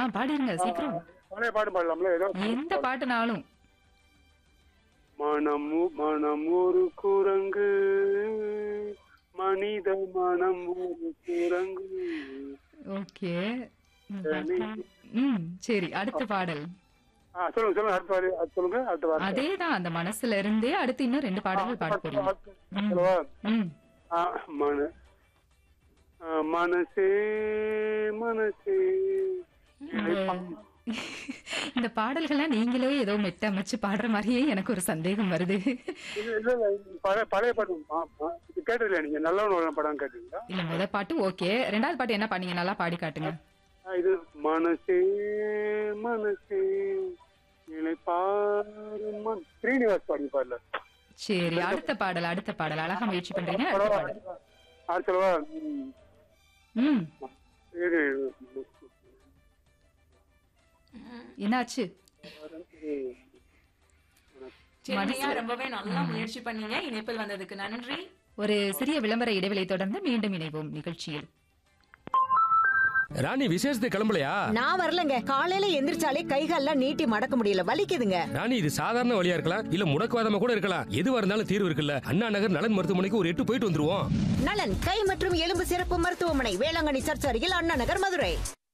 பாடிருங்க சீக்கிரம் பழைய பாட்டு பாடலாம்ல ஏதோ எந்த பாட்டுனாலும் மனம் ஒ- மனம் ஒரு குரங்கு மனித மனம் ஒரு குரங்கு ஓகே ம் சரி அடுத்த பாடல் ஆ சொல்லுங்க சொல்லுங்க அடுத்த வாரி அது சொல்லுங்க அடுத்த வாரம் அதேதான் அந்த மனசுல இருந்தே அடுத்து இன்னும் ரெண்டு பாடல்கள் பாட போறீங்க ம். சொல்லவா ம் ஆ, மன ஆ, மனசே மனசே இந்த- இந்த பாடல்கள்லாம் நீங்களே ஏதோ மெட்ட அமைச்சு பாடுற மாதிரியே எனக்கு ஒரு சந்தேகம் வருது இல்ல இல்ல இல்ல இது பழைய பழைய பாட்டு ஆ, ஆ, இது கேட்டதில்ல நீங்க நல்லவன் படம் கேட்டீங்களா இல்ல முத பாட்டு ஓகே ரெண்டாவது பாட்டு என்ன பண்ணீங்க நல்லா பாடி காட்டுங்க ஆ, இது மனசே மனசே இளைப்பாறு மன் ஸ்ரீனிவாஸ் பாடி பாடல சரி அடுத்த பாடல் அடுத்த பாடல் அழகா முயற்சி பண்றீங்க அடுத்த பாடல் ஆறு சொல்லவா ம். ம் இரு. என்னாச்சு சரிங்கய்யா ரொம்பவே நல்லா முயற்சி பண்ணீங்க இணைப்பில் வந்ததுக்கு நன்றி ஒரு சிறிய விளம்பர இடைவெளி தொடர்ந்து மீண்டும் இணைவோம் நிகழ்ச்சியில் ராணி விசேஷத்துக்கு கிளம்பலையா நான் வரலங்க காலையில எந்திரிச்சாலே கைகால்லாம் நீட்டி மடக்க முடியல வலிக்குதுங்க ராணி இது சாதாரண வழியா இருக்கலாம் இல்ல முடக்குவாதமா கூட இருக்கலாம் எதுவா இருந்தாலும் தீர்வு இருக்குல்ல அண்ணா நகர் நலன் மருத்துவமனைக்கு ஒரு எட்டு போயிட்டு வந்துருவோம் நலன் கை மற்றும் எலும்பு சிறப்பு மருத்துவமனை வேளாங்கண்ணி சர்ச் அருகில் அண்ணா நகர் மதுரை